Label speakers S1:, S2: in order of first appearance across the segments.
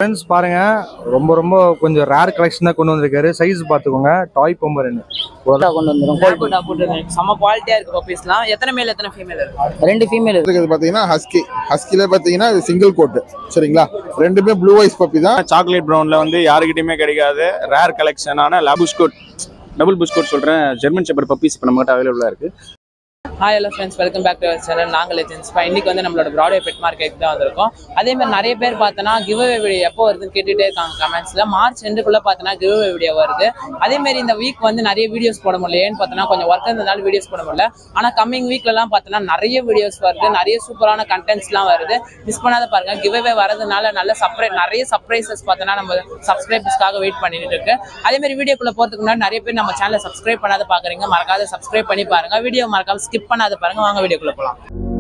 S1: Friends பாருங்க ரொம்ப ரொம்ப கொஞ்சம் ரேர் கலெக்ஷன் தான் கொண்டு வந்திருக்காரு சைஸ் பார்த்துக்கோங்க டாய் பொம்பரன்
S2: கொண்டு வந்துரும்
S3: லேபுடா போட்டு செம்ம குவாலிட்டியா இருக்கு பப்பீஸ்லாம் எத்தனை மேல் எத்தனை ஃபீமேல் இருக்கு
S2: ரெண்டு ஃபீமேல் இருக்கு
S4: இருக்கிறது பார்த்தீங்கன்னா ஹஸ்கி ஹஸ்கில பார்த்தீங்கன்னா இது சிங்கிள் கோட்டு சரிங்களா ரெண்டுமே ப்ளூ ஐஸ் பப்பி தான்
S5: சாக்லேட் ப்ரௌன்ல வந்து யாருக்கிட்டயுமே கிடைக்காது ரேர் கலெக்ஷனான லாபுஸ்கோட் டபுள் புஸ்கோட் சொல்றேன் ஜெர்மன் ஷெப்பர்ட் பப்பீஸ் இப்போ நம்மகிட்ட அவைலபிளா இருக்கு
S3: hi hello friends welcome back to our channel நாங்கள் லெஜென்ஸ்பா இன்னைக்கு வந்து நம்மளோட ப்ராடே பெட் மார்க்கெட் தான் வந்திருக்கோம் அதே மாதிரி நிறைய பேர் பார்த்தோன்னா கிவ் அவே வீடியோ எப்போ வருதுன்னு கேட்டுட்டே இருக்காங்க கமெண்ட்ஸ்ல மார்ச் ரெண்டுக்குள்ள பார்த்தோன்னா கிவ் அவே வீடியோ வருது அதே மாதிரி இந்த வீக் வந்து நிறைய வீடியோஸ் போட முடியல ஏன்னு பார்த்தோன்னா கொஞ்சம் ஒர்க் இருந்ததுனால வீடியோஸ் போட முடியல ஆனால் கம்மிங் வீக்லலாம் பார்த்தோன்னா நிறைய வீடியோஸ் வருது நிறைய சூப்பரான கண்டென்ட்ஸ்லாம் வருது மிஸ் பண்ணாத பாருங்க கிவ் அவே வரதுனால நல்ல சர்ப்ரைஸ் நிறைய சர்ப்ரைசஸ் பார்த்தோன்னா நம்ம சப்ஸ்கிரைபர்ஸ்க்காக வெயிட் பண்ணிட்டு இருக்கு அதே மாதிரி வீடியோக்குள்ள போறதுக்கு முன்னாடி நிறைய பேர் நம்ம சேனலை சப்ஸ்கிரைப் பண்ணாத பாக்குறீங்க மறக்காத சப்ஸ்கிரைப் பண்ணி பாருங்க வீடியோ மறக்காம ஸ்கிப் பண்ணாத பாருங்க வாங்க வீடியோக்குள்ள போலாம்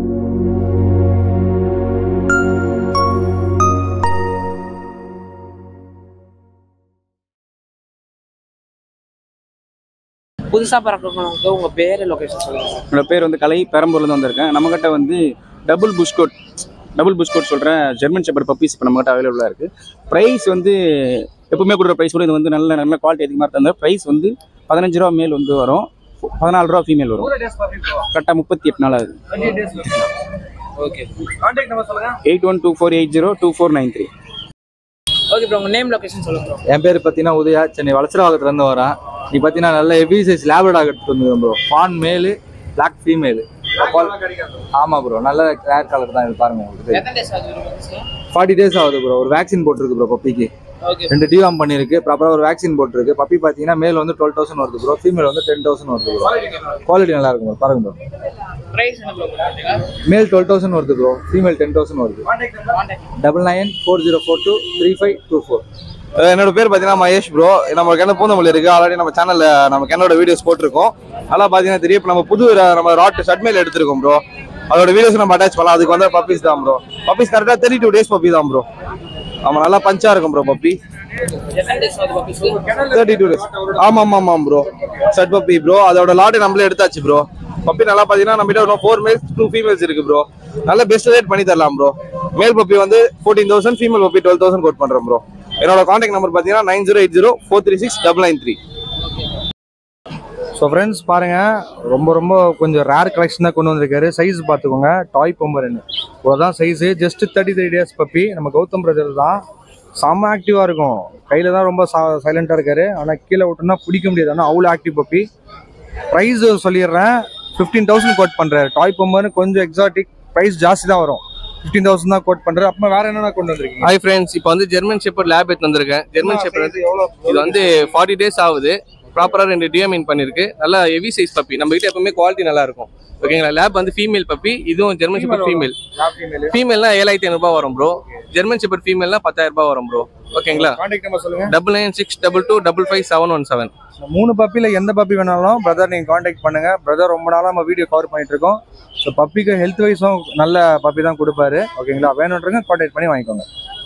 S3: புதுசா பறக்கிறவங்களுக்கு உங்க பேரு லொகேஷன் சொல்லுங்க
S5: என்னோட பேர் வந்து கலை பெரம்பூர்லேருந்து வந்திருக்கேன் நம்மகிட்ட வந்து டபுள் புஸ்கோட் டபுள் புஸ்கோட் சொல்கிறேன் ஜெர்மன் ஷெப்பர்ட் பப்பீஸ் இப்போ நம்மகிட்ட அவைலபிளாக இருக்குது ப்ரைஸ் வந்து எப்பவுமே கொடுக்குற ப்ரைஸ் கூட இது வந்து நல்ல நல்ல குவாலிட்டி அதிகமாக இருந்தால் ப்ரைஸ் வந்து பதினஞ்சு ரூபா மேல் வந்து வரும் பதினாலு ரூபா ஃபீமேல் வரும் கரெக்டாக முப்பத்தி எட்டு நாள் ஆகுது
S3: okay
S5: eight one two four eight zero two four nine three
S3: okay bro உங்க நேம் லொகேஷன் சொல்லுங்க bro.
S1: என் பேர் பார்த்தீங்கன்னா உதயா சென்னை வளசரவாகத்துலேருந்து வரேன் நீ பார்த்தீங்கன்னா நல்ல ஹெவி சைஸ் லேபடாக எடுத்துட்டு வந்துருக்கோம் bro fawn male black female ஆமாம் ப்ரோ நல்ல ரேர் கலர் தான் இது பாருங்க உங்களுக்கு
S3: எத்தனை டேஸ் ஆகுது bro?
S1: ஃபார்ட்டி டேஸ் ஆகுது ப்ரோ ஒரு வேக்சின் போட்டிருக்கு ப்ரோ பப்பிக்கு
S3: ஓகே
S1: ரெண்டு டிவாம் பண்ணியிருக்கு ப்ராப்பராக ஒரு வேக்சின் போட்டிருக்கு பப்பி பார்த்தீங்கன்னா மேல் வந்து டுவெல் தௌசண்ட் வருது ப்ரோ ஃபீமேல் வந்து டென் தௌசண்ட் வருது ப்ரோ குவாலிட்டி நல்லா இருக்கும் bro. பாருங்க ப்ரோ
S3: பிரைஸ் என்ன ப்ரோ பண்ணுறீங்க
S1: மேல் டுவெல் தௌசண்ட் வருது ப்ரோ ஃபீமேல் டென் தௌசண்ட் வருது double nine four zero four two three five two four
S6: என்னோட பேர் பார்த்தீங்கன்னா மகேஷ் ப்ரோ நம்ம கிணறு பூந்தமல்லி இருக்கு ஆல்ரெடி நம்ம சேனல்ல நம்ம கிணறோட வீடியோஸ் போட்டிருக்கோம் அதெல்லாம் பார்த்தீங்கன்னா தெரியும் இப்போ நம்ம புது ர- நம்ம ராட் ஷட்மேல் எடுத்திருக்கோம் ப்ரோ அதோட வீடியோஸ் நம்ம அட்டாச் பண்ணலாம் அதுக்கு வந்து பப்பீஸ் தான் ப்ரோ பப்பீஸ் கரெக்டாக தேர்ட்டி டூ டேஸ் பப்பி தான் ப்ரோ ஆமாம் நல்லா பஞ்சா இருக்கும் ப்ரோ பப்பி
S3: எத்தனை டேஸ் ஆகுது பப்பீஸ்
S6: தேர்ட்டி டூ டேஸ் ஆமாம் ஆமாம் ஆமாம் ப்ரோ செட் பப்பி ப்ரோ அதோட லாட்டு நம்மளே எடுத்தாச்சு ப்ரோ பப்பி நல்லா பார்த்தீங்கன்னா நம்ம கிட்ட ஃபோர் மேல்ஸ் டூ ஃபீமேல்ஸ் இருக்கு ப்ரோ நல்ல பெஸ்ட் ரேட் பண்ணி தரலாம் ப்ரோ மேல் பப்பி வந்து fourteen thousand female puppy twelve thousand quote பண்ணுறோம் ப்ரோ என்னோட காண்டாக்ட் நம்பர் பார்த்தீங்கன்னா nine zero eight zero four three six double nine three
S1: so friends பாருங்க ரொம்ப ரொம்ப கொஞ்சம் ரேர் கலெக்ஷன் தான் கொண்டு வந்திருக்காரு சைஸ் பார்த்துக்கோங்க டாய் பொம்பரன் இவ்வளோதான் size just thirty three days puppy நம்ம கௌதம் பிரதர் தான் செம்ம ஆக்டிவாக இருக்கும் கையில் தான் ரொம்ப சைலண்ட்டாக இருக்காரு ஆனால் கீழே விட்டோம்னா பிடிக்க முடியாது ஆனால் அவ்வளோ ஆக்டிவ் பப்பி ப்ரைஸ் சொல்லிடுறேன் ஃபிஃப்டீன் தௌசண்ட் கோட் பண்ணுறாரு டாய் பொம்பர்னு கொஞ்சம் எக்ஸாட்டிக் ப்ரைஸ் ஜாஸ்தி தான் வரும் ஃபிஃப்டீன் தௌசண்ட் தான் கோட் பண்ணுறாரு அப்புறம் வேற என்னென்ன கொண்டு வந்திருக்கீங்க
S7: ஹாய் ஃப்ரெண்ட்ஸ் இப்போ வந்து ஜெர்மன் ஷெப்பர்ட் லேப் எடுத்து வந்திருக்கேன் ஜெர்மன் ஷெப்பர்ட் வந்து இது வந்து ஃபார்ட்டி டேஸ் ஆகுது ப்ராப்பராக ரெண்டு டிஎம்இன் பண்ணிருக்கு நல்லா ஹெவி சைஸ் பப்பி நம்ம கிட்ட எப்பவுமே குவாலிட்டி நல்லா இருக்கும் ஓகேங்களா லேப் வந்து ஃபீமேல் பப்பி இதுவும் ஜெர்மன் ஷெப்பர்ட் ஃபீமேல் ஃபீமேல்னா ஏழாயிரத்தி ஐநூறுபா வரும் ப்ரோ ஜெர்மன் ஷெப்பர்ட் ஃபீமேல்னா பத்தாயிரம் ரூபாய் வரும் ப்ரோ ஓகேங்களா
S1: கான்டாக்ட் நம்பர் சொல்லுங்க
S7: double nine six double two double five seven one seven
S1: மூணு பப்பியில் எந்த பப்பி வேணாலும் பிரதர் நீங்கள் காண்டாக்ட் பண்ணுங்க பிரதர் ரொம்ப நாளாக நம்ம வீடியோ கவர் பண்ணிட்டு இருக்கோம் ஸோ பப்பிக்கு ஹெல்த் வைஸும் நல்ல பப்பி தான் கொடுப்பாரு ஓகேங்களா வேணுன்றவங்க காண்டாக்ட் பண்ணி வாங்கிக்கோங்க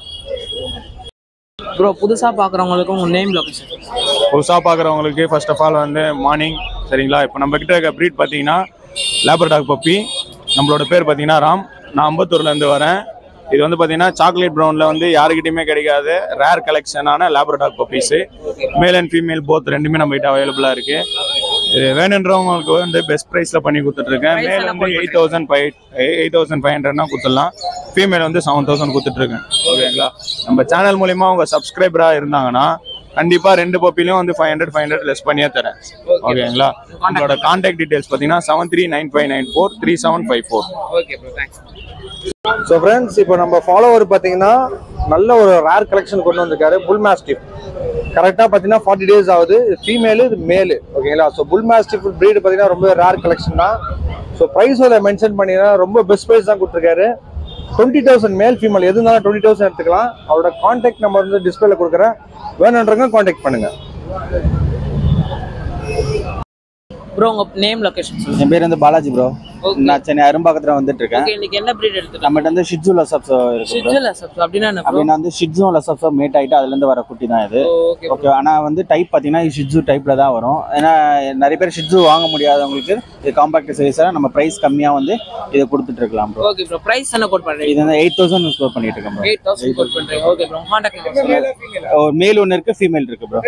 S3: ப்ரோ புதுசா பாக்குறவங்களுக்கு உங்க நேம் லொகேஷன்
S5: புதுசாக பார்க்குறவங்களுக்கு ஃபர்ஸ்ட் ஆஃப் ஆல் வந்து மார்னிங் சரிங்களா இப்போ நம்ம கிட்ட இருக்க ப்ரீட் பார்த்தீங்கன்னா லேபர் டாக் பப்பி நம்மளோட பேர் பார்த்தீங்கன்னா ராம் நான் அம்பத்தூர்லேருந்து வரேன் இது வந்து பார்த்தீங்கன்னா சாக்லேட் ப்ரௌனில் வந்து யாருக்கிட்டையுமே கிடைக்காது ரேர் கலெக்ஷனான Labrador puppies male and female both ரெண்டுமே நம்ம கிட்ட அவைலபிளாக இருக்கு இது வேணுன்றவங்களுக்கு வந்து பெஸ்ட் ப்ரைஸில் பண்ணி கொடுத்துட்ருக்கேன்
S3: Price
S5: மேல்
S3: எல்லாம்
S5: வந்து eight thousand five eight thousand five ஹண்ட்ரட்னா கொடுத்துடலாம் ஃபீமேல் வந்து செவன் தௌசண்ட் கொடுத்துட்ருக்கேன் ஓகேங்களா நம்ம சேனல் மூலிமா அவங்க சப்ஸ்கிரைபராக இருந்தாங்கன்னா கண்டிப்பா ரெண்டு பப்பிலையும் வந்து five hundred five hundred less பண்ணியே தரேன் ஓகேங்களா உங்களோட கான்டாக்ட் டீடைல்ஸ் பார்த்தீங்கன்னா seven three nine five nine four three seven five four
S3: okay bro thanks
S1: so friends இப்போ நம்ம ஃபாலோவர் பார்த்தீங்கன்னா நல்ல ஒரு ரேர் கலெக்ஷன் கொண்டு வந்திருக்காரு புல் மாஸ்டிப் கரெக்டாக பார்த்தீங்கன்னா ஃபார்ட்டி டேஸ் ஆகுது ஃபீமேலு இது மேலு ஓகேங்களா ஸோ புல் மாஸ்டிப் ப்ரீடு பார்த்தீங்கன்னா ரொம்ப ரேர் கலெக்ஷன் தான் ஸோ ப்ரைஸோட மென்ஷன் பண்ணிங்கன்னா ரொம்ப பெஸ்ட் ப்ரைஸ் தான் கொடுத்துருக்காரு டுவெண்ட்டி தௌசண்ட் மேல் ஃபீமேல் எது இருந்தாலும் டுவெண்ட்டி தௌசண்ட் எடுத்துக்கலாம் அவரோட காண்டாக்ட் நம்பர் வந்து டிஸ்பிளேல கொடுக்குறேன் வேணுன்றவங்க காண்டாக்ட் பண்ணுங்க
S3: ப்ரோ உங்க நேம் லொகேஷன் சொல்லுங்க
S2: என் பேர் வந்து பாலாஜி ப்ரோ
S3: Okay.
S2: நான் சென்னை அரும்பாக்கத்துல வந்துட்டு இருக்கேன்
S3: ஓகே இன்னைக்கு என்ன பிரீட் எடுத்துட்டு
S2: நம்மகிட்ட வந்து ஷிட்ஜு லசப்ஸ் இருக்கு bro.
S3: ஷிட்ஜுல சப் அப்படின்னா என்ன ப்ரோ
S2: அப்படின்னா வந்து ஷிட்ஜும் லசப்ஸும் மேட் ஆயிட்டு அதுல இருந்து வர குட்டி தான் இது
S3: ஓகே
S2: ஓகே ஆனா வந்து டைப் பாத்தீங்கன்னா ஷிட்ஜு டைப்ல தான் வரும் ஏன்னா நிறைய பேர் ஷிட்ஜு வாங்க முடியாதவங்களுக்கு இது காம்பாக்ட் சைஸா நம்ம பிரைஸ் கம்மியா வந்து இதை கொடுத்துட்டு இருக்கலாம் ப்ரோ
S3: ஓகே ப்ரோ பிரைஸ் என்ன கோட் பண்றீங்க
S2: இது வந்து எயிட் தௌசண்ட் ஸ்கோர் பண்ணிட்டு இருக்கேன் bro.
S3: எயிட் தௌசண்ட் கோட் பண்றீங்க ஓகே ப்ரோ கான்டாக்ட் நம்பர் சொல்லுங்க
S2: ஒரு மேல் ஒன்று இருக்கு ஃபீமேல் இருக்கு bro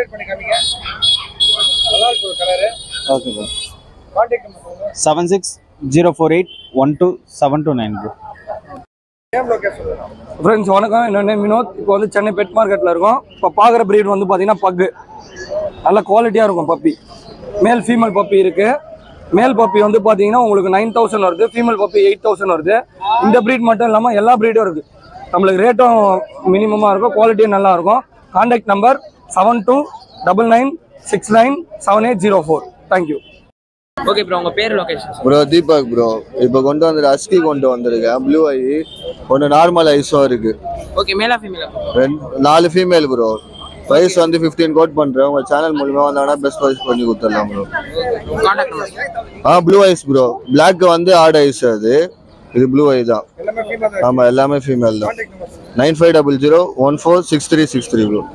S2: okay bro seven six zero four eight one two seven two nine bro
S8: friends வணக்கம் என்னோட நேம் வினோத் இப்போ வந்து சென்னை பெட் மார்க்கெட்டில் இருக்கோம் இப்போ பார்க்குற breed வந்து பார்த்தீங்கன்னா பக்கு நல்ல குவாலிட்டியாக இருக்கும் பப்பி மேல் ஃபீமேல் பப்பி இருக்குது மேல் பப்பி வந்து பார்த்தீங்கன்னா உங்களுக்கு நைன் தௌசண்ட் வருது ஃபீமேல் பப்பி எயிட் தௌசண்ட் வருது இந்த breed மட்டும் இல்லாமல் எல்லா ப்ரீடும் இருக்குது நம்மளுக்கு ரேட்டும் மினிமமாக இருக்கும் குவாலிட்டியும் நல்லா இருக்கும் contact number seven two double nine six nine seven eight zero four thank you
S3: okay bro உங்க பேர் லொகேஷன்
S9: ப்ரோ தீபக் ப்ரோ இப்போ கொண்டு வந்து அஸ்கி கொண்டு வந்திருக்கேன் ப்ளூ ஐ ஒன்று நார்மல் ஐஸும் இருக்கு
S3: ஓகே மேலா ஃபீமேலா
S9: ரெண்டு நாலு ஃபீமேல் ப்ரோ ப்ரைஸ் வந்து ஃபிஃப்டீன் கோட் பண்ணுறேன் உங்கள் சேனல் மூலியமா வந்தாங்கன்னா பெஸ்ட் ப்ரைஸ் பண்ணி கொடுத்துடலாம் ப்ரோ
S3: கான்டாக்ட் நம்பர்
S9: ஆ ப்ளூ ஐஸ் ப்ரோ Black வந்து ஆட் ஐஸ் அது இது ப்ளூ ஐ தான் ஆமாம் எல்லாமே ஃபீமேல் தான் nine five double zero one four six three six three bro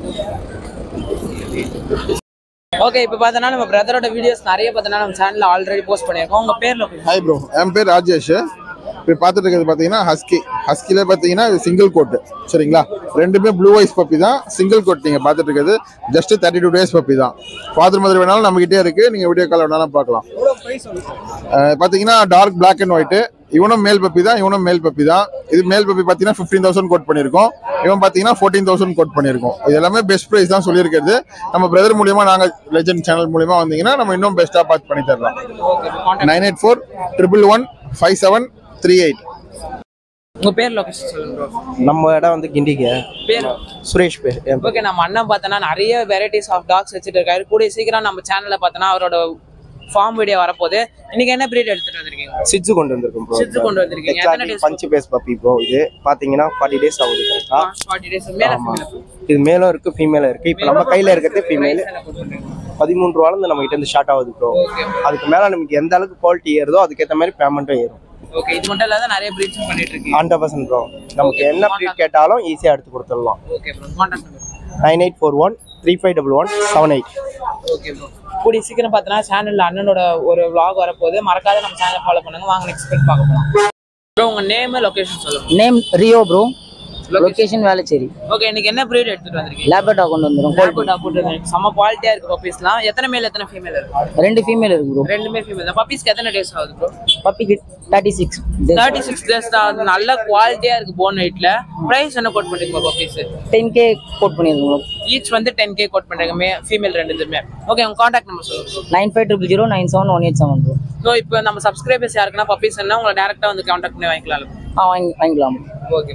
S3: okay இப்போ பார்த்தோன்னா நம்ம பிரதரோட வீடியோஸ் நிறைய பார்த்தோன்னா நம்ம சேனல்ல ஆல்ரெடி போஸ்ட் பண்ணியிருக்கோம் உங்க பேர் லொகேஷன்
S4: ஹாய் ப்ரோ என் பேர் ராஜேஷ் இப்போ பார்த்துட்டு இருக்கிறது பார்த்தீங்கன்னா ஹஸ்கி ஹஸ்கில பார்த்தீங்கன்னா இது சிங்கிள் கோட்டு சரிங்களா ரெண்டுமே ப்ளூ ஐஸ் பப்பி தான் சிங்கிள் கோட் நீங்கள் பார்த்துட்டு இருக்கிறது just thirty two days puppy தான் ஃபாதர் மதர் வேணாலும் நம்மகிட்டே இருக்கு நீங்கள் வீடியோ கால் வேணாலும் பார்க்கலாம் அஹ் பார்த்தீங்கன்னா டார்க் Black அண்ட் ஒயிட்டு இவனும் மேல் பப்பி தான் இவனும் மேல் பப்பி தான் இது மேல் பப்பி பார்த்தீங்கன்னா ஃபிஃப்டீன் தௌசண்ட் கோட் பண்ணியிருக்கோம் இவன் பார்த்தீங்கன்னா ஃபோர்டீன் தௌசண்ட் கோட் பண்ணியிருக்கோம் இது எல்லாமே பெஸ்ட் ப்ரைஸ் தான் சொல்லியிருக்கிறது நம்ம பிரதர் மூலியமா நாங்கள் லெஜெண்ட் சேனல் மூலியமா வந்தீங்கன்னா நம்ம இன்னும் பெஸ்ட்டாக பார்த்து பண்ணி தரலாம் nine eight four triple one five seven three eight
S3: உங்க பேர் லொகேஷன் சொல்லுங்க ப்ரோ
S10: நம்ம இடம் வந்து கிண்டிக்கு
S3: பேர்
S10: சுரேஷ் பேர் என் பேர்.
S3: ஓகே நம்ம அண்ணன் பார்த்தோன்னா நிறைய வெரைட்டிஸ் ஆஃப் டாக்ஸ் வச்சுட்டு இருக்காரு கூடிய சீக்கிரம் நம்ம சேனல்ல பார்த்தோன்னா அவரோட ஃபார்ம் வீடியோ வரப்போகுது இன்னைக்கு என்ன பிரீட் எடுத்துட்டு வந்திருக்கீங்க
S10: சிட்ஜு கொண்டு வந்திருக்கோம் ப்ரோ
S3: சிட்ஜு கொண்டு வந்திருக்கீங்க. எத்தனை days
S10: பஞ்சு பேஸ் பப்பி ப்ரோ இது பாத்தீங்கன்னா ஃபார்ட்டி டேஸ் ஆகுது கரெக்டா
S3: ஃபார்ட்டி டேஸ் மேல
S10: ஆமா இது மேலும் இருக்கு ஃபீமேலும் இருக்கு இப்போ நம்ம கையில இருக்கிறது ஃபீமேல் பதிமூணு ரூபால இருந்து நம்ம கிட்ட இருந்து ஸ்டார்ட் ஆகுது ப்ரோ அதுக்கு மேல நமக்கு எந்த அளவுக்கு குவாலிட்டி ஏறுதோ அதுக்கேற்ற மாதிரி பேமெண்ட்டும் ஏறும்
S3: ஓகே இது மட்டும் இல்லாத நிறைய பிரீட்ஸும் பண்ணிட்டு இருக்கீங்க
S10: ஹண்ட்ரட் பர்சன்ட் ப்ரோ நமக்கு என்ன ப்ரீட் கேட்டாலும் ஈஸியாக எடுத்து கொடுத்துடலாம்
S3: okay bro contact number
S10: nine eight four one three five double one seven eight
S3: okay bro கூடிய சீக்கிரம் பார்த்தோன்னா சேனல்ல அண்ணனோட ஒரு vlog வரப்போகுது மறக்காத நம்ம சேனல் ஃபாலோ பண்ணுங்க வாங்க நெக்ஸ்ட் பெட் பார்க்க போகலாம் ப்ரோ உங்க நேம் லொகேஷன் சொல்லுங்க
S11: name Rio bro location Velachery
S3: okay இன்னைக்கு என்ன பிரீட் எடுத்துட்டு வந்திருக்கீங்க
S11: லேபர்டா கொண்டு வந்துடும்
S3: லேபோட்டா போட்டு செம்ம குவாலிட்டியா இருக்கு பப்பீஸ்லாம் எத்தனை மேல் எத்தனை ஃபீமேல் இருக்கு
S11: ரெண்டு ஃபீமேல் இருக்கு ப்ரோ
S3: ரெண்டுமே ஃபீமேல் தான் பப்பீஸ்க்கு எத்தனை டேஸ் ஆகுது ப்ரோ
S11: பப்பிக்கு thirty six
S3: thirty six days தான் அது நல்ல குவாலிட்டியா இருக்கு போன் வெயிட்ல பிரைஸ் என்ன கோட் பண்றீங்க பப்பீஸ்
S11: டென் கே கோட் பண்ணியிருக்கோம் ப்ரோ
S3: ஈச் வந்து டென் கே கோட் பண்றீங்க மே ஃபீமேல் ரெண்டுமே ஓகே உங்க காண்டாக்ட் நம்பர் சொல்லுங்க
S11: nine five triple zero nine seven one eight seven bro
S3: so இப்போ நம்ம சப்ஸ்கிரைபர்ஸ் யாருக்குன்னா பப்பீஸ் என்ன உங்களை டேரக்டா வந்து காண்டாக்ட் பண்ணி வாங்கிக்கலாம்
S11: ஆ வாங்கி வாங்கிக்கலாம்
S3: ஓகே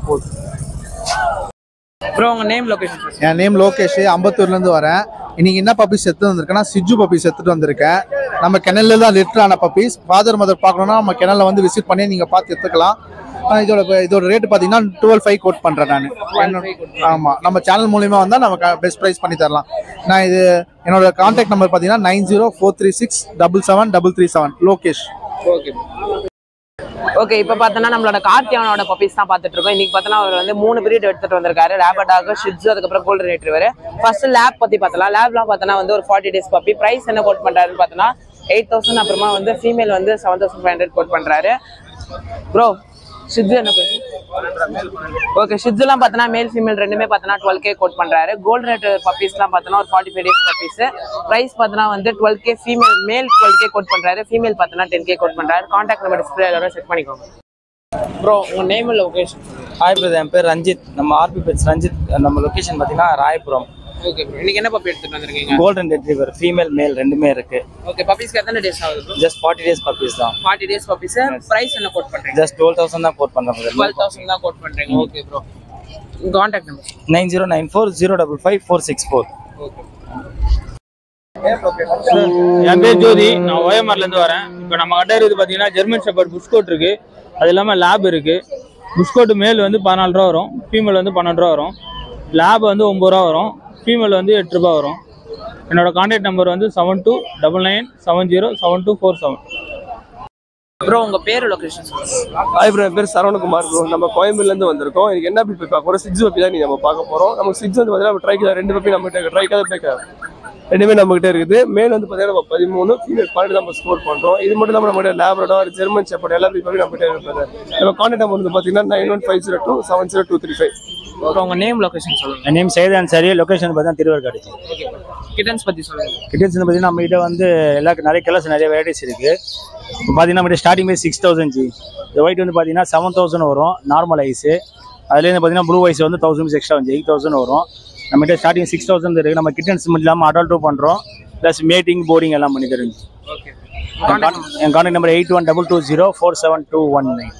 S3: ப்ரோ உங்க நேம் லொகேஷன்
S12: என் நேம் லோகேஷ் அம்பத்தூர்லேருந்து வரேன் இன்னைக்கு என்ன பப்பீஸ் எடுத்து வந்திருக்கேன்னா சிஜு பப்பீஸ் எடுத்துட்டு வந்திருக்கேன் நம்ம கிணல்ல தான் லிட்டர் ஆன பப்பீஸ் ஃபாதர் மதர் பார்க்கணும்னா நம்ம கிணல்ல வந்து விசிட் பண்ணி நீங்கள் பார்த்து எடுத்துக்கலாம் ஆனா இதோட இதோட ரேட் பார்த்தீங்கன்னா டுவெல் ஃபைவ் கோட் பண்ணுறேன் நான் ஆமாம் நம்ம சேனல் மூலியமா வந்தால் நம்ம பெஸ்ட் ப்ரைஸ் பண்ணி தரலாம் நான் இது என்னோட கான்டாக்ட் நம்பர் பார்த்தீங்கன்னா nine zero four three six double seven double three seven Lokesh
S3: okay okay இப்போ பார்த்தோன்னா நம்மளோட கார்த்தியானோட பப்பீஸ் தான் பார்த்துட்டு இருக்கோம் இன்னைக்கு பார்த்தோன்னா அவர் வந்து மூணு பிரீட் எடுத்துட்டு வந்திருக்காரு லேபடாக ஷிட்ஸ் அதுக்கப்புறம் கோல்டன் ரேட்ரிவர் ஃபர்ஸ்ட் லேப் பத்தி பார்த்தலாம் லேப்லாம் பார்த்தோன்னா வந்து ஒரு ஃபார்ட்டி டேஸ் பப்பி பிரைஸ் என்ன கோட் பண்றாருன்னு பார்த்தோன்னா எயிட் தௌசண்ட் அப்புறமா வந்து ஃபீமேல் வந்து seven thousand five hundred quote பண்றாரு ப்ரோ ஷிட்ஸ் என்ன பேசு ஓகே ஷிட்ஸ்லாம் பார்த்தோன்னா மேல் ஃபீமேல் ரெண்டுமே பார்த்தோன்னா டுவெல் கே கோட் பண்றாரு கோல்ட் ரேட் பப்பீஸ்லாம் பார்த்தோன்னா ஒரு forty five days puppies price பார்த்தோன்னா வந்து twelve K female male twelve K quote பண்றாரு ஃபீமேல் பார்த்தோன்னா டென் கே கோட் பண்றாரு கான்டாக்ட் நம்பர் டிஸ்பிளே எல்லாரும் செக் பண்ணிக்கோங்க ப்ரோ உங்க நேம் லொகேஷன்
S13: ஹாய் பிரதர் என் பேர் ரஞ்சித் நம்ம ஆர்பி பெட்ஸ் ரஞ்சித் நம்ம லொகேஷன் பார்த்தீங்கன்னா ராயபுரம்
S3: ஓகே ப்ரோ இன்னைக்கு என்ன பப்பி எடுத்துட்டு வந்திருக்கீங்க
S13: கோல்டன் ரெட்ரீவர் ஃபீமேல் மேல் ரெண்டுமே இருக்கு
S3: ஓகே பப்பீஸ்க்கு எத்தனை டேஸ் ஆகுது bro
S13: just forty days puppies தான்
S3: ஃபார்ட்டி டேஸ் பப்பீஸ் பிரைஸ் என்ன கோட் பண்றீங்க
S13: ஜஸ்ட் டுவெல் தௌசண்ட் தான் கோட் பண்ணுறேன்
S3: டுவெல் தௌசண்ட் தான் கோட் பண்றீங்க okay bro contact number
S13: nine zero nine four zero double five four six four
S3: okay
S14: என் பேர் ஜோதி நான் ஓஎம்ஆர்ல இருந்து வரேன் இப்போ நம்ம கிட்ட இருக்குது பார்த்தீங்கன்னா ஜெர்மன் ஷெப்பர்ட் புஷ்கோட் இருக்கு அது இல்லாமல் லேப் இருக்கு புஷ்கோட் மேல் வந்து பதினாலு ரூபா வரும் ஃபீமேல் வந்து பன்னெண்டு ரூபா வரும் லேப் வந்து ஒம்பது ரூபா வரும் ஃபீமேல் வந்து எட்டு ரூபா வரும் என்னோட கான்டாக்ட் நம்பர் வந்து seven two double nine seven zero seven two four seven
S3: bro உங்க பேர் லொகேஷன்
S15: ஹாய் ப்ரோ என் பேர் சரவணகுமார் ப்ரோ நம்ம கோயம்புலேருந்து வந்திருக்கோம் எனக்கு என்ன பப்பி பார்க்க போகிறோம் சிக்ஸ் பப்பி தான் நீ நம்ம பார்க்க போகிறோம் நமக்கு சிக்ஸ் வந்து பார்த்தீங்கன்னா ட்ரைக்கு ரெண்டு பப்பி நம்ம கிட்ட ட்ரைக்காக பேக்க ரெண்டுமே நம்ம கிட்ட இருக்குது மேல் வந்து பார்த்தீங்கன்னா நம்ம பதிமூணு ஃபீமேல் பன்னெண்டு நம்ம ஸ்கோர் பண்ணுறோம் இது மட்டும் இல்லாமல் நம்ம கிட்ட லேப்ரடார் ஜெர்மன் செப்பட் எல்லா பப்பி நம்ம கிட்ட இருக்குது நம்ம கான்டாக்ட் நம்பர் வந்து பார்த்தீங்கன்னா nine one five zero two seven zero two three five
S3: அப்புறம் உங்க நேம் லொகேஷன் சொல்லுங்க
S16: என் நேம் சையத் அன்சாரி லொகேஷன் பார்த்தீங்கன்னா திருவேற்காடு
S3: கிட்டன்ஸ் பத்தி சொல்லுங்க
S16: கிட்டன்ஸ் பார்த்தீங்கன்னா நம்ம கிட்ட வந்து எல்லா நிறைய கலர்ஸ் நிறைய வெரைட்டிஸ் இருக்கு இப்போ பார்த்தீங்கன்னா நம்ம ஸ்டார்டிங் சிக்ஸ் தௌசண்ட் ஜி இந்த ஒயிட் வந்து பார்த்தீங்கன்னா செவன் தௌசண்ட் வரும் நார்மல் ஐஸு அதுலேருந்து பார்த்தீங்கன்னா ப்ளூ ஐஸ் வந்து தௌசண்ட் எக்ஸ்ட்ரா வந்து எயிட் தௌசண்ட் வரும் நம்மகிட்ட ஸ்டார்டிங் சிக்ஸ் தௌசண்ட் இருக்குது நம்ம கிட்டன்ஸ் மட்டும் இல்லாமல் அடல்ட்டும் பண்ணுறோம் ப்ளஸ் மேட்டிங் போர்டிங் எல்லாம் பண்ணி தருங்க என் contact number eight one double two zero four seven two one nine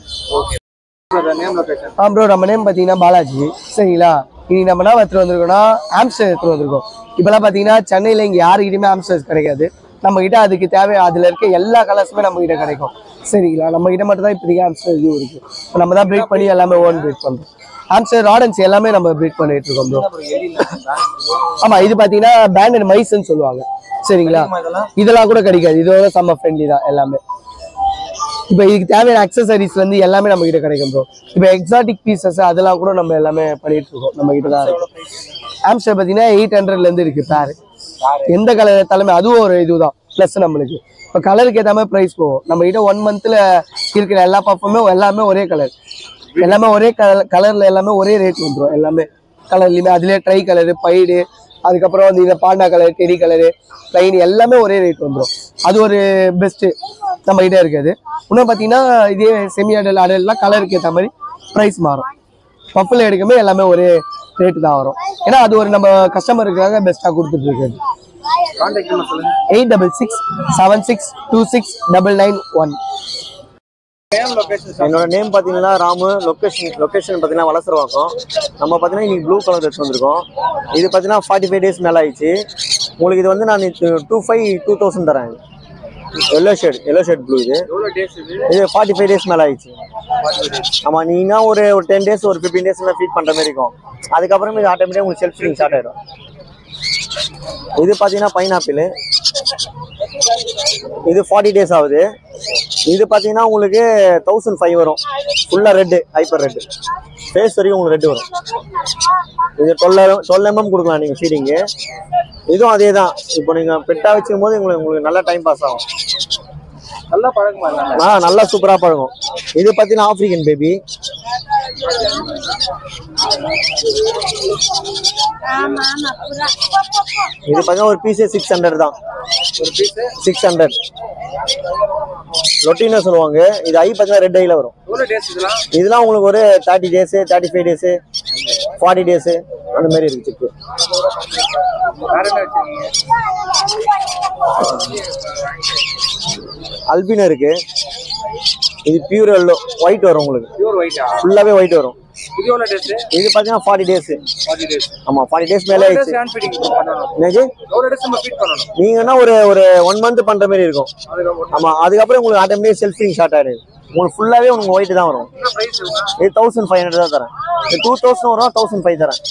S10: ஆ ப்ரோ நம்ம நேம் பார்த்தீங்கன்னா பாலாஜி சரிங்களா இனி நம்ம என்ன எடுத்துட்டு வந்திருக்கோம்னா ஆம்ஸ்டர் எடுத்துட்டு வந்திருக்கோம் இப்போலாம் பார்த்தீங்கன்னா சென்னையில் இங்கே யாருக்கிட்டையுமே ஆம்ஸ்டர்ஸ் கிடைக்காது நம்ம கிட்ட அதுக்கு தேவை அதில் இருக்க எல்லா கலர்ஸுமே நம்ம கிட்ட கிடைக்கும் சரிங்களா நம்ம கிட்ட மட்டும் தான் இப்போதைக்கு ஆம்ஸ்டர் இதுவும் இருக்கு இப்போ நம்ம தான் ப்ரீட் பண்ணி எல்லாமே ஓன் ப்ரீட் பண்ணுறோம் ஆம்ஸ்டர் ராடன்ஸ் எல்லாமே நம்ம ப்ரீட் பண்ணிட்டு இருக்கோம் ப்ரோ ஆமா இது பார்த்தீங்கன்னா பேண்டட் மைஸ்ன்னு சொல்லுவாங்க சரிங்களா இதெல்லாம் கூட கிடைக்காது இதோட செம்ம ஃப்ரெண்ட்லி தான் எல்லாமே இப்போ இதுக்கு தேவையான அக்சசரிஸ்ல இருந்து எல்லாமே நம்ம கிட்ட கிடைக்கும் ப்ரோ இப்போ எக்ஸாட்டிக் பீசஸ் அதெல்லாம் கூட நம்ம எல்லாமே பண்ணிட்டு இருக்கோம் நம்ம கிட்ட தான் இருக்கும் ஆம்ஸ்டர் பார்த்தீங்கன்னா எயிட் ஹண்ட்ரட்ல இருந்து இருக்கு பேர் எந்த கலர் எடுத்தாலுமே அதுவும் ஒரு இதுதான் ப்ளஸ் நம்மளுக்கு இப்போ கலருக்கு ஏற்ற மாதிரி ப்ரைஸ் போகும் நம்ம கிட்ட ஒன் மந்த்ல இருக்கிற எல்லா பஃப்புமே எல்லாமே ஒரே கலர் எல்லாமே ஒரே கலர் கலர்ல எல்லாமே ஒரே ரேட் வந்துடும் எல்லாமே கலர்லையுமே அதுலேயே ட்ரை கலரு பைடு அதுக்கப்புறம் வந்து இந்த panda colour teddy colour plain எல்லாமே ஒரே ரேட் வந்துடும் அது ஒரு பெஸ்ட்டு நம்ம கிட்ட இருக்குது இன்னும் பார்த்தீங்கன்னா இதே செமி அடல் அடல்லாம் கலருக்கு ஏற்ற மாதிரி ப்ரைஸ் மாறும் பப்பில் எடுக்குமே எல்லாமே ஒரே ரேட்டு தான் வரும் ஏன்னா அது ஒரு நம்ம கஸ்டமருக்காக பெஸ்ட்டாக கொடுத்துட்டு இருக்குது eight double six seven six two six double nine one
S9: என்னோட நேம் பார்த்தீங்கன்னா ராமு லொக்கேஷன் லொக்கேஷன் பார்த்தீங்கன்னா வளசரவாக்கம் நம்ம பார்த்தீங்கன்னா இன்னைக்கு ப்ளூ கலர் எடுத்து வந்திருக்கோம் இது பார்த்தீங்கன்னா ஃபார்ட்டி ஃபைவ் டேஸ் மேலே ஆயிடுச்சு உங்களுக்கு இது வந்து நான் டூ ஃபைவ் டூ தௌசண்ட் தரேன் yellow shade yellow shade blue இது இது ஃபார்ட்டி ஃபைவ் டேஸ் மேலே ஆயிடுச்சு ஆமாம் நீங்கன்னா ஒரு ஒரு டென் டேஸ் ஒரு ஃபிஃப்டீன் டேஸ் ஃபீட் பண்ணுற மாதிரி இருக்கும் அதுக்கப்புறம் இது ஆட்டோமேட்டிக்காக உங்களுக்கு செல்ஃப் ஃபீலிங் ஸ்டார்ட் ஆயிடும் இது பார்த்தீங்கன்னா பைனாப்பிள் இது ஃபார்ட்டி டேஸ் ஆகுது இது பார்த்தீங்கன்னா உங்களுக்கு தௌசண்ட் ஃபைவ் வரும் ஃபுல்லாக ரெட்டு ஹைப்பர் ரெட்டு ஃபேஸ் வரைக்கும் உங்களுக்கு ரெட்டு வரும் இது டுவெல் டுவெல் எம்எம் கொடுக்கலாம் நீங்கள் ஃபீடிங்கு இதுவும் அதே தான் இப்போ நீங்கள் பெட்டாக வச்சுக்கும் போது உங்களுக்கு உங்களுக்கு நல்லா டைம் பாஸ் ஆகும்
S10: நல்லா பழக்கமா
S9: ஆ நல்லா சூப்பராக பழகும் இது பார்த்தீங்கன்னா ஆஃப்ரிக்கன் பேபி இது பார்த்தீங்கன்னா ஒரு பீஸே சிக்ஸ் ஹண்ட்ரட் தான் சிக்ஸ் ஹண்ட்ரட் லொட்டின்னு சொல்லுவாங்க இது ஐ பார்த்தீங்கன்னா ரெட் ஐல வரும் இதெல்லாம் உங்களுக்கு ஒரு thirty days thirty five days forty days அந்த மாதிரி இருக்கு சிக்கு அல்பினோ இருக்கு இது பியூர் எல்லோ ஒயிட் வரும் உங்களுக்கு
S10: பியூர் ஒயிட்டா
S9: ஃபுல்லாவே ஒயிட் வரும்
S10: இது எவ்வளோ டேஸ்
S9: இது பார்த்தீங்கன்னா ஃபார்ட்டி டேஸ்
S10: ஃபார்ட்டி டேஸ்
S9: ஆமா ஃபார்ட்டி டேஸ் மேலே ஆயிடுச்சு
S10: ஹேண்ட் ஃபீடிங் பண்ணணும்
S9: என்னது
S10: எவ்வளோ டேஸ் நம்ம ஃபீட் பண்ணணும்
S9: நீங்கன்னா ஒரு ஒரு ஒன் மந்த் பண்ற மாதிரி இருக்கும் ஆமா அதுக்கப்புறம் உங்களுக்கு ஆட்டோமேட்டிக் செல்ஃப் ஃபீலிங் ஸ்டார்ட் ஆயிடுது உங்களுக்கு ஃபுல்லாவே உங்களுக்கு ஒயிட் தான் வரும்
S10: என்ன ப்ரைஸ்
S9: இது தௌசண்ட் ஃபைவ் ஹண்ட்ரட் தான் தரேன் இது டூ தௌசண்ட் வரும் தௌசண்ட் ஃபைவ் தரேன்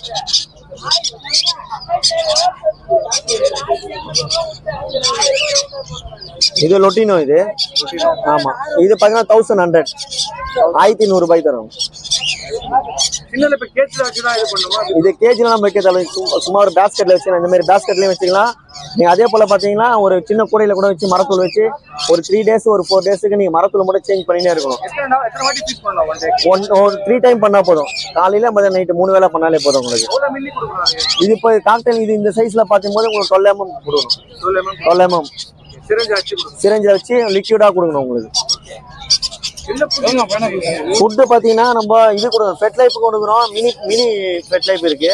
S9: இது லொட்டினோ இது ஆமா இது பார்த்தீங்கன்னா தௌசண்ட் ஹண்ட்ரட் ஆயிரத்தி நூறு ரூபாய் தரும்
S10: சின்னல இப்போ கேட்சில் வச்சு தான் இது பண்ணுமா
S9: இது கேஜில நம்ம வைக்க தேவை சும்மா- சும்மா ஒரு பேஸ்கெட்ல வச்சு இந்த மாதிரி பேஸ்கெட்லயும் வச்சுக்கலாம் நீங்க அதே போல பாத்தீங்கன்னா ஒரு சின்ன கூடையில கூட வச்சு மரத்தூள் வச்சு ஒரு த்ரீ டேஸ் ஒரு ஃபோர் டேஸ்க்கு நீங்க மரத்தூள் மட்டும் சேஞ்ச் பண்ணிட்டே இருக்கணும்
S10: எத்தனை நாள் எத்தனை வாட்டி ஃபீட் பண்ணலாம் ஒன் டே
S9: ஒன் ஒரு த்ரீ டைம் பண்ணா போதும் காலையில மதியம் நைட்டு மூணு வேளை பண்ணாலே போதும் உங்களுக்கு
S10: எவ்வளோ மில்லி கொடுக்குறாங்க
S9: இது இப்போ காக்டெயில் இது இந்த சைஸ்ல பார்க்கும்போது உங்களுக்கு டுவெல் எம்எம் கொடுக்கணும்
S10: சொல்ல மேம்
S9: டுவெல் எம்எம்
S10: சிரஞ்சு அடிச்சு கொடுக்கும்
S9: சிரஞ்சில் வச்சு லிக்யூடா கொடுக்கணும் உங்களுக்கு
S10: என்ன புரியுங்க
S9: ஃபுட்டு பார்த்தீங்கன்னா நம்ம இது கொடுக்கணும் ஃபெட் லைஃப் கொடுக்குறோம் மினி மினி ஃபெட் லைஃப் இருக்கு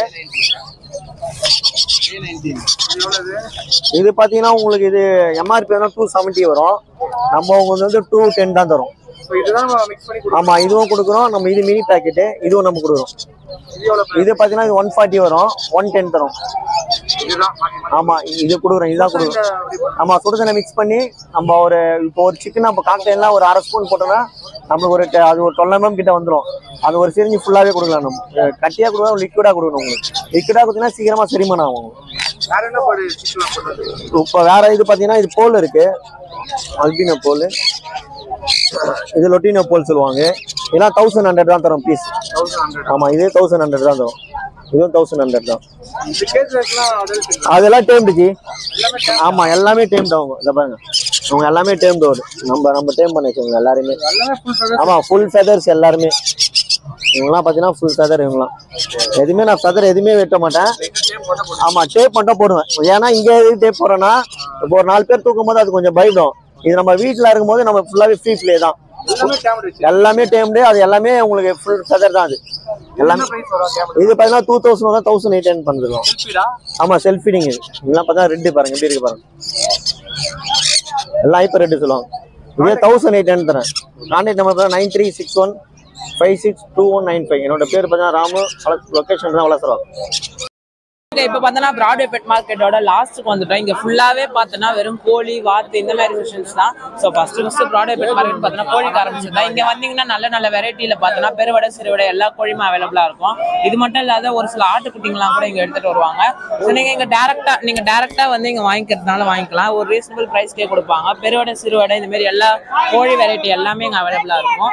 S9: இது பார்த்தீங்கன்னா உங்களுக்கு இது எம்ஆர்பி வந்து டூ செவன்ட்டி வரும் நம்ம உங்களுக்கு வந்து டூ டென் தான் தரும்
S10: இப்போ இதுதான் மிக்ஸ் பண்ணி
S9: ஆமா இதுவும் கொடுக்குறோம் நம்ம இது மினி பேக்கெட்டு இதுவும் நம்ம கொடுக்குறோம் இது பார்த்தீங்கன்னா இது ஒன் ஃபார்ட்டி வரும் ஒன் டென் தரும்
S10: இதுதான்
S9: ஆமா இது கொடுக்குறோம் இதுதான் கொடுக்குறோம் ஆமா சுடுதண்ணை மிக்ஸ் பண்ணி நம்ம ஒரு இப்போ ஒரு சிக்கன் நம்ம காக்டெயிலாம் ஒரு அரை ஸ்பூன் போட்டோம்னா நம்மளுக்கு ஒரு te- அது ஒரு டுவெல் எம்எம் கிட்ட வந்துடும் அது ஒரு சிரிஞ்சு ஃபுல்லாவே கொடுக்கலாம் நம்ம அஹ் கட்டியா கொடுக்கணும் லிக்விடா கொடுக்கணும் உங்களுக்கு லிக்விடா கொடுத்தீங்கன்னா சீக்கிரமா செரிமானம் ஆகும் உங்களுக்கு.
S1: வேற என்ன பாடு
S9: இப்போ வேற இது பார்த்தீங்கன்னா இது போல் இருக்கு அல்பினோ போல் இது லொட்டினோ போல் சொல்லுவாங்க இதெல்லாம் தௌசண்ட் ஹண்ட்ரட் தான் தரும் பீஸ் ஆமா இதே தௌசண்ட் ஹண்ட்ரட் தான் தரும் இதுவும் தௌசண்ட் ஹண்ட்ரட் தான்
S1: இந்த கேஜ் ரேட்லாம் adult
S9: அதெல்லாம் டேம்டு ஜி ஆமா எல்லாமே டேம்டு அவங்க இதை பாருங்க அவங்க எல்லாமே டேம்டு வரும் நம்ம நம்ம டேம் பண்ண வச்சவங்க எல்லாருமே
S1: எல்லாமே full feathers.
S9: ஆமா ஃபுல் ஃபெதர்ஸ் எல்லாருமே இவங்கலாம் பார்த்தீங்கன்னா ஃபுல் ஃபெதர் இவங்கலாம் எதுவுமே நான் ஃபெதர் எதுவுமே வெட்ட மாட்டேன் ஆமா டேப் மட்டும் போடுவேன் ஏன்னா இங்க எதுக்கு டேப் போடுறேன்னா இப்போ ஒரு நாலு பேர் தூக்கும் போது அது கொஞ்சம் பயப்படும் இது நம்ம வீட்டில் இருக்கும்போது நம்ம ஃபுல்லாவே ஃப்ரீ ப்ளே தான்
S1: எல்லாமே camera வச்சு.
S9: எல்லாமே டேம்டு அது எல்லாமே உங்களுக்கு ஃபுல் ஃபெதர் தான் அது எல்லாமே
S1: என்ன price வரும் camera?
S9: இது பார்த்தீங்கன்னா டூ தௌசண்ட் தான் தௌசண்ட் எயிட் ஹண்ட்ரட் பண்ணிருக்கோம்
S1: Selfie-டா?
S9: ஆமா செல்ஃப் ஃபீடிங் இதெல்லாம் பார்த்தா ரெட்டு பாருங்க எப்படி இருக்கு பாருங்க எல்லாம் இப்போ ரெட்டு சொல்லுவாங்க இதே தௌசண்ட் எயிட் ஹண்ட்ரட் தரேன் contact number nine three six one five six two one nine five என்னோட பேர் பார்த்தீங்கன்னா ராமு லொக்கேஷன் தான் வளசரம்
S3: இப்போ பார்த்தோன்னா பிராட்வே பெட் மார்க்கெட்டோட லாஸ்ட்டுக்கு வந்துட்டோம் இங்கே ஃபுல்லாகவே பார்த்தோன்னா வெறும் கோழி வாத்து இந்த மாதிரி மிஷின்ஸ் தான் so first first Broadway pet market பார்த்தோன்னா கோழிக்கு ஆரம்பிச்சது தான் இங்கே வந்தீங்கன்னா நல்ல நல்ல வெரைட்டியில் பார்த்தோன்னா பெருவடை சிறுவடை எல்லா கோழியுமே அவைலபிளாக இருக்கும் இது மட்டும் இல்லாத ஒரு சில ஆட்டுக்குட்டிங்களாம் கூட இங்கே எடுத்துகிட்டு வருவாங்க ஸோ நீங்கள் இங்கே டேரெக்டாக நீங்கள் டேரெக்டாக வந்து இங்கே வாங்கிக்கிறதுனால வாங்கிக்கலாம் ஒரு ரீசனபிள் ப்ரைஸ்க்கே கொடுப்பாங்க பெருவடை சிறுவடை இந்த மாதிரி எல்லா கோழி வெரைட்டி எல்லாமே இங்கே அவைலபிளாக இருக்கும்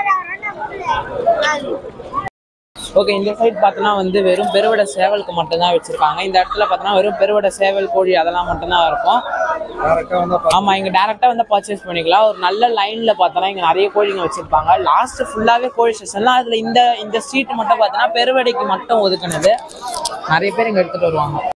S3: ஓகே இந்த சைடு பார்த்தோன்னா வந்து வெறும் பெருவடை சேவலுக்கு மட்டும்தான் வச்சிருக்காங்க இந்த இடத்துல பார்த்தோன்னா வெறும் பெருவடை சேவல் கோழி அதெல்லாம் மட்டும்தான் இருக்கும் ஆமா இங்க டேரக்டா வந்து பர்ச்சேஸ் பண்ணிக்கலாம் ஒரு நல்ல லைன்ல பார்த்தோன்னா இங்க நிறைய கோழிங்க வச்சிருப்பாங்க லாஸ்ட் ஃபுல்லாவே கோழி ஸ்டேஷன்லாம் அதுல இந்த இந்த ஸ்ட்ரீட் மட்டும் பார்த்தோன்னா பெருவடைக்கு மட்டும் ஒதுக்குனது நிறைய பேர் இங்க எடுத்துட்டு வருவாங்க